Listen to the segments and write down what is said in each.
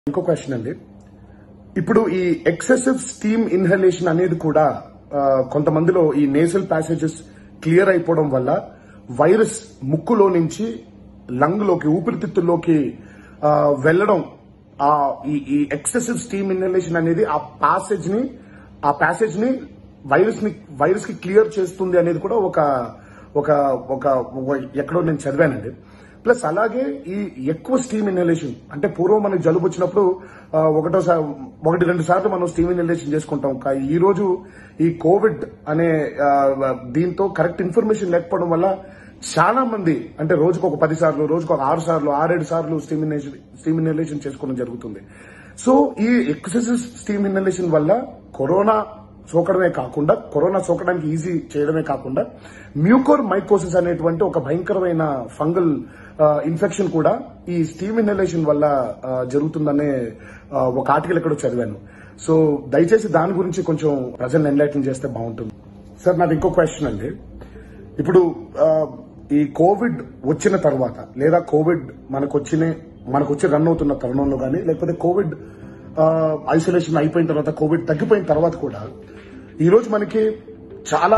ఇంకో క్వశ్చన్ అండి ఇప్పుడు ఈ ఎక్సెసివ్ స్టీమ్ ఇన్హలేషన్ అనేది కూడా ఆ, కొంతమందిలో ఈ నేసల్ ప్యాసేజెస్ క్లియర్ అయిపోవడం వల్ల వైరస్ ముక్కులో నుంచి లంగ్ లోకి ఊపిరితిత్తుల్లోకి ఆ, వెళ్ళడం ఆ ఈ ఈ ఎక్సెసివ్ స్టీమ్ ఇన్హలేషన్ అనేది ఆ ప్యాసేజ్ ని ఆ ప్యాసేజ్ ని వైరస్ ని వైరస్ కి క్లియర్ చేస్తుంది అనేది కూడా ఒక ఒక ఒక ఒక- ఎక్కడో నేను చదివానండి ప్లస్ అలాగే ఈ ఎక్కువ స్టీమ్ ఇన్హలేషన్ అంటే పూర్వం మనకి జలుబు వచ్చినప్పుడు ఆ, ఒకటో సా- ఒకటి రెండు సార్లు మనం స్టీమ్ ఇన్హలేషన్ చేసుకుంటాం కా- ఈ రోజు ఈ కోవిడ్ అనే ఆ, దీంతో కరెక్ట్ ఇన్ఫర్మేషన్ లేకపోవడం వల్ల చాలా మంది అంటే రోజుకు ఒక పది సార్లు రోజుకు ఒక ఆరు సార్లు ఆరేడు సార్లు స్టీమ్ ఇన్హలేషన్ స్టీమ్ ఇన్హలేషన్ చేసుకోవడం జరుగుతుంది సో ఈ ఎక్సెసివ్ స్టీమ్ ఇన్హలేషన్ వల్ల కరోనా సోకడమే కాకుండా కరోనా సోకడానికి ఈజీ చేయడమే కాకుండా మ్యూకోర్ మైకోసిస్ అనేటువంటి ఒక భయంకరమైన ఫంగల్ ఇన్ఫెక్షన్ కూడా ఈ స్టీమ్ ఇన్హలేషన్ వల్ల ఆ, జరుగుతుందనే ఆ, ఒక ఆర్టికల్ ఎక్కడో చదివాను సో దయచేసి దాని గురించి కొంచెం ప్రజలను ఎన్లైటన్ చేస్తే బాగుంటుంది సార్ నాది ఇంకో క్వశ్చన్ అండి ఇప్పుడు ఆ, ఈ కోవిడ్ వచ్చిన తర్వాత లేదా కోవిడ్ మనకు వచ్చిన మనకు వచ్చి రన్ అవుతున్న తరుణంలో కానీ లేకపోతే కోవిడ్ ఐసోలేషన్ అయిపోయిన తర్వాత కోవిడ్ తగ్గిపోయిన తర్వాత కూడా ఈ రోజు మనకి చాలా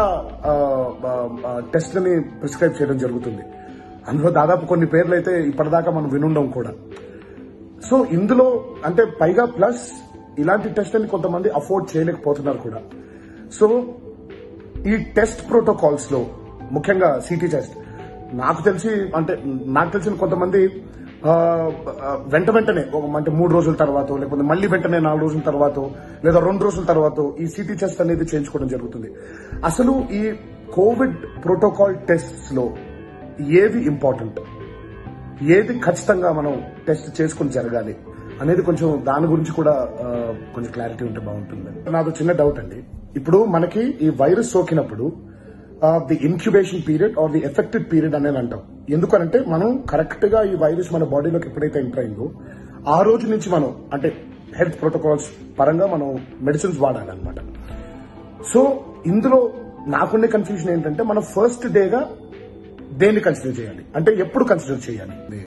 టెస్ట్లని ప్రిస్క్రైబ్ చేయడం జరుగుతుంది అందులో దాదాపు కొన్ని పేర్లు అయితే ఇప్పటిదాకా మనం వినుండం కూడా సో ఇందులో అంటే పైగా ప్లస్ ఇలాంటి టెస్ట్ అని కొంతమంది అఫోర్డ్ చేయలేకపోతున్నారు కూడా సో ఈ టెస్ట్ ప్రోటోకాల్స్ లో ముఖ్యంగా సిటీ టెస్ట్ నాకు తెలిసి అంటే నాకు తెలిసిన కొంతమంది ఆ, ఆ, వెంట వెంటనే ఒక అంటే మూడు రోజుల తర్వాత లేకపోతే మళ్ళీ వెంటనే నాలుగు రోజుల తర్వాత లేదా రెండు రోజుల తర్వాత ఈ సిటీ టెస్ట్ అనేది చేయించుకోవడం జరుగుతుంది అసలు ఈ కోవిడ్ ప్రోటోకాల్ టెస్ట్ లో ఏది ఇంపార్టెంట్ ఏది ఖచ్చితంగా మనం టెస్ట్ చేసుకుని జరగాలి అనేది కొంచెం దాని గురించి కూడా ఆ, కొంచెం క్లారిటీ ఉంటే బాగుంటుంది నాకు చిన్న డౌట్ అండి ఇప్పుడు మనకి ఈ వైరస్ సోకినప్పుడు the incubation period are the affected period అనేది అంటాం ఎందుకనంటే మనం కరెక్ట్ గా ఈ వైరస్ మన బాడీలోకి ఎప్పుడైతే ఎంటర్ అయిందో ఆ రోజు నుంచి మనం అంటే హెల్త్ ప్రోటోకాల్స్ పరంగా మనం మెడిసిన్స్ వాడాలన్నమాట సో ఇందులో నాకుండే కన్ఫ్యూజన్ ఏంటంటే మనం ఫస్ట్ డేగా దేన్ని కన్సిడర్ చేయాలి అంటే ఎప్పుడు కన్సిడర్ చేయాలి